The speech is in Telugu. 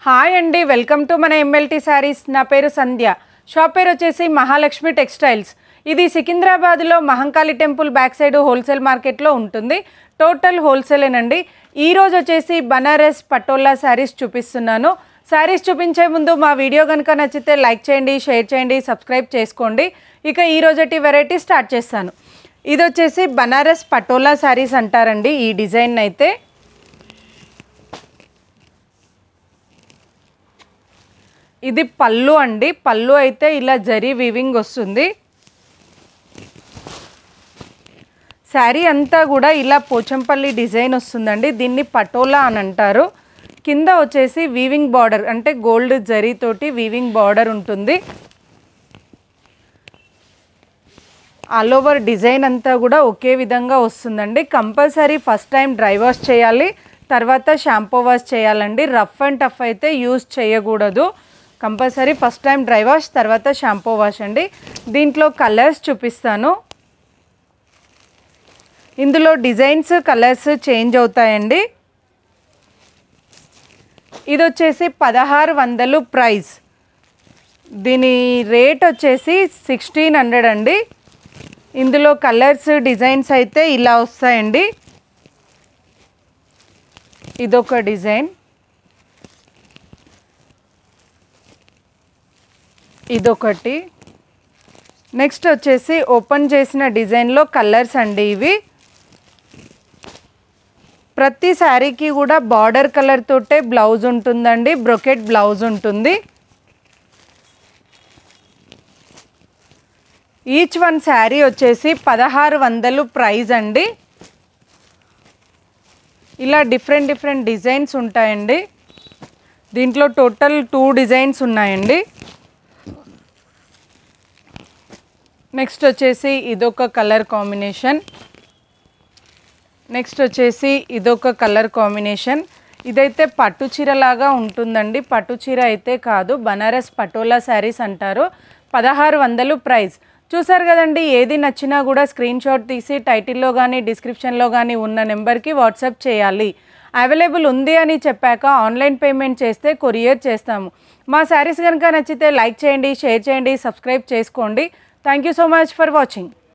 హాయ్ అండి వెల్కమ్ టు మన ఎంఎల్టీ శారీస్ నా పేరు సంధ్య షాప్ పేరు వచ్చేసి మహాలక్ష్మి టెక్స్టైల్స్ ఇది సికింద్రాబాద్లో Mahankali temple back side wholesale మార్కెట్లో ఉంటుంది టోటల్ హోల్సేలేనండి ఈరోజు వచ్చేసి బనారస్ పటోలా శారీస్ చూపిస్తున్నాను శారీస్ చూపించే ముందు మా వీడియో కనుక నచ్చితే లైక్ చేయండి షేర్ చేయండి సబ్స్క్రైబ్ చేసుకోండి ఇక ఈ రోజటి వెరైటీ స్టార్ట్ చేస్తాను ఇది వచ్చేసి బనారస్ పటోలా శారీస్ అంటారండి ఈ డిజైన్ అయితే ఇది పళ్ళు అండి పళ్ళు అయితే ఇలా జరీ వీవింగ్ వస్తుంది శారీ అంతా కూడా ఇలా పోచంపల్లి డిజైన్ వస్తుందండి దీన్ని పటోలా అని అంటారు కింద వచ్చేసి వీవింగ్ బార్డర్ అంటే గోల్డ్ జరీతోటి వీవింగ్ బార్డర్ ఉంటుంది ఆల్ ఓవర్ డిజైన్ అంతా కూడా ఒకే విధంగా వస్తుందండి compulsory first time dry wash చేయాలి తర్వాత షాంపూ వాష్ చేయాలండి రఫ్ అండ్ టఫ్ అయితే యూజ్ చేయకూడదు compulsory first time dry wash తర్వాత షాంపూ వాష్ అండి దీంట్లో కలర్స్ చూపిస్తాను ఇందులో డిజైన్స్ కలర్స్ చేంజ్ అవుతాయండి ఇది వచ్చేసి పదహారు వందలు ప్రైస్ దీని రేట్ వచ్చేసి సిక్స్టీన్ హండ్రెడ్ అండి ఇందులో కలర్స్ డిజైన్స్ అయితే ఇలా వస్తాయండి ఇదొక డిజైన్ ఇదొకటి నెక్స్ట్ వచ్చేసి ఓపెన్ చేసిన డిజైన్లో కలర్స్ అండి ఇవి ప్రతి శారీకి కూడా బార్డర్ కలర్ తోటే బ్లౌజ్ ఉంటుందండి బ్రొకెట్ బ్లౌజ్ ఉంటుంది ఈచ్ వన్ శారీ వచ్చేసి పదహారు వందలు ప్రైజ్ అండి ఇలా డిఫరెంట్ డిఫరెంట్ డిజైన్స్ ఉంటాయండి దీంట్లో టోటల్ టూ డిజైన్స్ ఉన్నాయండి నెక్స్ట్ వచ్చేసి ఇదొక కలర్ కాంబినేషన్ నెక్స్ట్ వచ్చేసి ఇదొక కలర్ కాంబినేషన్ ఇదైతే పట్టు చీర లాగా ఉంటుందండి పట్టు చీర అయితే కాదు బనారస్ పటోలా శారీస్ అంటారు పదహారు వందలు ప్రైస్ చూసారు కదండి ఏది నచ్చినా కూడా స్క్రీన్ షాట్ తీసి టైటిల్లో కానీ డిస్క్రిప్షన్లో కానీ ఉన్న నెంబర్కి వాట్సాప్ చేయాలి అవైలబుల్ ఉంది అని చెప్పాక ఆన్లైన్ పేమెంట్ చేస్తే కొరియర్ చేస్తాము మా శారీస్ కనుక నచ్చితే లైక్ చేయండి షేర్ చేయండి సబ్స్క్రైబ్ చేసుకోండి thank you so much for watching